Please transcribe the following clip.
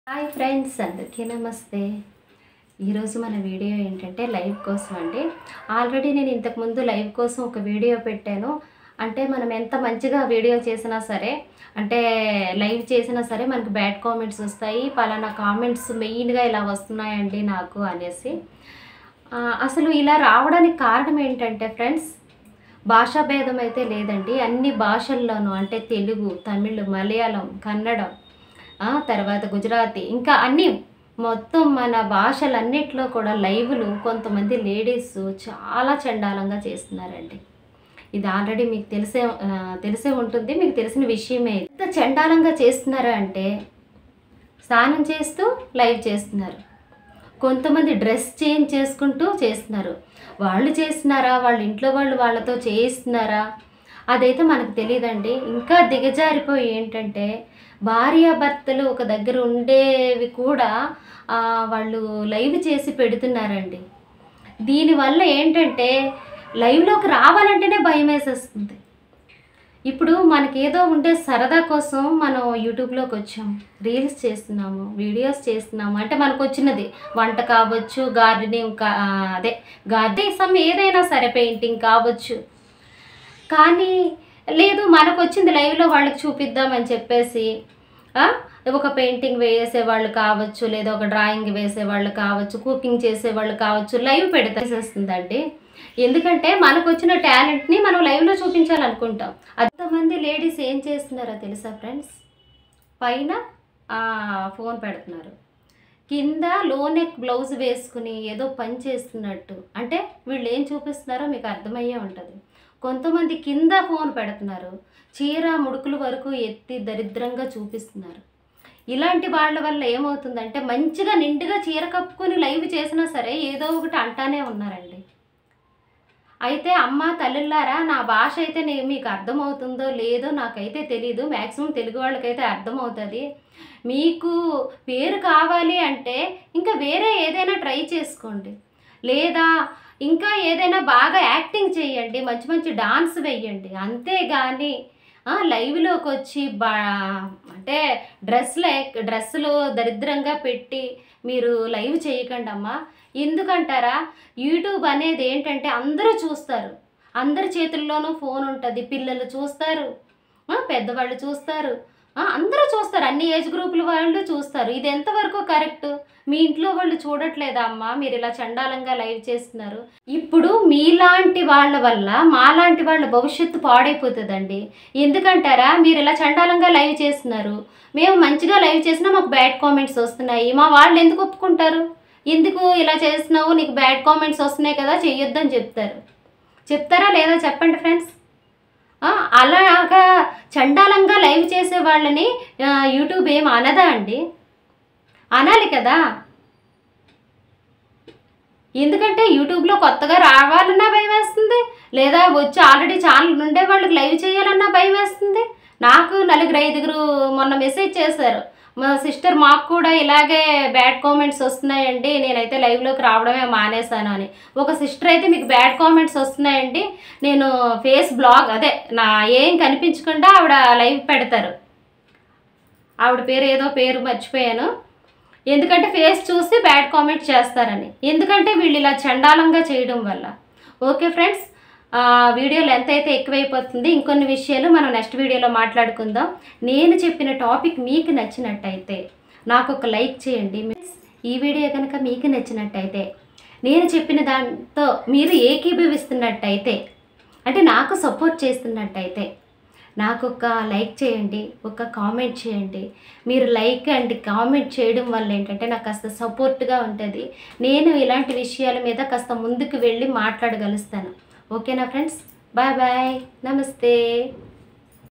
hi friends అందరికీ నమస్తే ఈరోజు మన వీడియో ఏంటంటే లైవ్ కోసం అండి ఆల్రెడీ నేను ఇంతకుముందు లైవ్ కోసం ఒక వీడియో పెట్టాను అంటే మనం ఎంత మంచిగా వీడియో చేసినా సరే అంటే లైవ్ చేసినా సరే మనకు బ్యాడ్ కామెంట్స్ వస్తాయి పలానా కామెంట్స్ మెయిన్గా ఇలా వస్తున్నాయండి నాకు అనేసి ఆ, అసలు ఇలా రావడానికి కారణం ఏంటంటే ఫ్రెండ్స్ భాషా భేదం అయితే లేదండి అన్ని భాషల్లోనూ అంటే తెలుగు తమిళ్ మలయాళం కన్నడం ఆ, తర్వాత గుజరాతీ ఇంకా అన్ని మొత్తం మన భాషలన్నిట్లో కూడా లైవ్లు కొంతమంది లేడీస్ చాలా చండాలంగా చేస్తున్నారండి ఇది ఆల్రెడీ మీకు తెలిసే ఆ, తెలిసే ఉంటుంది మీకు తెలిసిన విషయమే ఎంత చండాలంగా చేస్తున్నారు అంటే స్నానం చేస్తూ లైవ్ చేస్తున్నారు కొంతమంది డ్రెస్ చేంజ్ చేసుకుంటూ చేస్తున్నారు వాళ్ళు చేస్తున్నారా వాళ్ళ ఇంట్లో వాళ్ళు వాళ్ళతో చేయిస్తున్నారా అదైతే మనకు తెలియదండి ఇంకా దిగజారిపోయి ఏంటంటే భార్యాభర్తలు ఒక దగ్గర ఉండేవి కూడా ఆ, వాళ్ళు లైవ్ చేసి పెడుతున్నారండి దీనివల్ల ఏంటంటే లైవ్లోకి రావాలంటేనే భయం వేసేస్తుంది ఇప్పుడు మనకేదో ఉండే సరదా కోసం మనం యూట్యూబ్లోకి వచ్చాం రీల్స్ చేస్తున్నాము వీడియోస్ చేస్తున్నాము అంటే మనకు వచ్చినది వంట కావచ్చు గార్డెనింగ్ కా ఆ, అదే గార్డెనింగ్ సమ్ ఏదైనా సరే పెయింటింగ్ కావచ్చు కానీ లేదు మనకు వచ్చింది లైవ్లో వాళ్ళకి చూపిద్దామని చెప్పేసి ఆ, ఒక పెయింటింగ్ వేసేవాళ్ళు కావచ్చు లేదా ఒక డ్రాయింగ్ వేసేవాళ్ళు కావచ్చు కుకింగ్ చేసేవాళ్ళు కావచ్చు లైవ్ పెడతాస్తుందండి ఎందుకంటే మనకు వచ్చిన టాలెంట్ని మనం లైవ్లో చూపించాలనుకుంటాం అంతమంది లేడీస్ ఏం చేస్తున్నారో తెలుసా ఫ్రెండ్స్ పైన ఆ, ఫోన్ పెడుతున్నారు కింద లో నెక్ బ్లౌజ్ వేసుకుని ఏదో పని చేస్తున్నట్టు అంటే వీళ్ళు ఏం చూపిస్తున్నారో మీకు అర్థమయ్యే ఉంటుంది కొంతమంది కింద ఫోన్ పెడుతున్నారు చీర ముడుకుల వరకు ఎత్తి దరిద్రంగా చూపిస్తున్నారు ఇలాంటి వాళ్ళ వల్ల ఏమవుతుందంటే మంచిగా నిండుగా చీర కప్పుకొని లైవ్ చేసినా సరే ఏదో ఒకటి అంటానే ఉన్నారండి అయితే అమ్మ తల్లులారా నా భాష అయితే నే- మీకు అర్థమవుతుందో లేదో నాకైతే తెలీదు మ్యాక్సిమం తెలుగు వాళ్ళకైతే అర్థమవుతుంది మీకు పేరు కావాలి అంటే ఇంకా వేరే ఏదైనా ట్రై చేసుకోండి లేదా ఇంకా ఏదైనా బాగా యాక్టింగ్ చేయండి మంచి మంచి డాన్స్ వేయండి అంతేగాని ఆ, లైవ్లోకి వచ్చి బా అంటే డ్రెస్లు డ్రెస్సులు దరిద్రంగా పెట్టి మీరు లైవ్ చేయకండి అమ్మా ఎందుకంటారా యూట్యూబ్ అనేది ఏంటంటే అందరూ చూస్తారు అందరి చేతుల్లోనూ ఫోన్ ఉంటుంది పిల్లలు చూస్తారు ఆ, పెద్దవాళ్ళు చూస్తారు ఆ, అందరూ చూస్తారు అన్ని ఏజ్ గ్రూపుల వాళ్ళు చూస్తారు ఇది ఎంతవరకు కరెక్ట్ మీ ఇంట్లో వాళ్ళు చూడట్లేదా అమ్మా మీరు ఇలా చండాలంగా లైవ్ చేస్తున్నారు ఇప్పుడు మీలాంటి వాళ్ళ వల్ల మాలాంటి వాళ్ళ భవిష్యత్తు పాడైపోతుందండి ఎందుకంటారా మీరు ఇలా చండాలంగా లైవ్ చేస్తున్నారు మేము మంచిగా లైవ్ చేసినా మాకు బ్యాడ్ కామెంట్స్ వస్తున్నాయి మా వాళ్ళు ఎందుకు ఒప్పుకుంటారు ఎందుకు ఇలా చేస్తున్నావు నీకు బ్యాడ్ కామెంట్స్ వస్తున్నాయి కదా చెయ్యొద్దని చెప్తారు చెప్తారా లేదా చెప్పండి ఫ్రెండ్స్ ఆ, అలాగా చండాలంగా లైవ్ చేసే వాళ్ళని ఆ, యూట్యూబ్ ఏం అనదా అండి అనాలి కదా ఎందుకంటే యూట్యూబ్లో కొత్తగా రావాలన్నా భయం వేస్తుంది లేదా వచ్చి ఆల్రెడీ ఛానల్ ఉండే వాళ్ళకి లైవ్ చేయాలన్నా భయం వేస్తుంది నాకు నలుగురు ఐదుగురు మొన్న మెసేజ్ చేశారు మా సిస్టర్ మాకు కూడా ఇలాగే బ్యాడ్ కామెంట్స్ వస్తున్నాయండి నేనైతే లైవ్లోకి రావడమే మానేశాను అని ఒక సిస్టర్ అయితే మీకు బ్యాడ్ కామెంట్స్ వస్తున్నాయండి నేను ఫేస్ బ్లాగ్ అదే నా ఏం కనిపించకుండా ఆవిడ లైవ్ పెడతారు ఆవిడ పేరు ఏదో పేరు మర్చిపోయాను ఎందుకంటే ఫేస్ చూసి బ్యాడ్ కామెంట్ చేస్తారని ఎందుకంటే వీళ్ళు ఇలా చండాలంగా చేయడం వల్ల ఓకే ఫ్రెండ్స్ వీడియో లెంత్ అయితే ఎక్కువైపోతుంది ఇంకొన్ని విషయాలు మనం నెక్స్ట్ వీడియోలో మాట్లాడుకుందాం నేను చెప్పిన టాపిక్ మీకు నచ్చినట్టయితే నాకు ఒక లైక్ చేయండి ఈ వీడియో కనుక మీకు నచ్చినట్టయితే నేను చెప్పిన దాంతో మీరు ఏకీభవిస్తున్నట్టయితే అంటే నాకు సపోర్ట్ చేస్తున్నట్టయితే నాకు ఒక లైక్ చేయండి ఒక కామెంట్ చేయండి మీరు లైక్ అండ్ కామెంట్ చేయడం వల్ల ఏంటంటే నాకు కాస్త సపోర్ట్గా ఉంటుంది నేను ఇలాంటి విషయాల మీద కాస్త ముందుకు వెళ్ళి మాట్లాడగలుస్తాను ఓకేనా ఫ్రెండ్స్ బాయ్ బాయ్ నమస్తే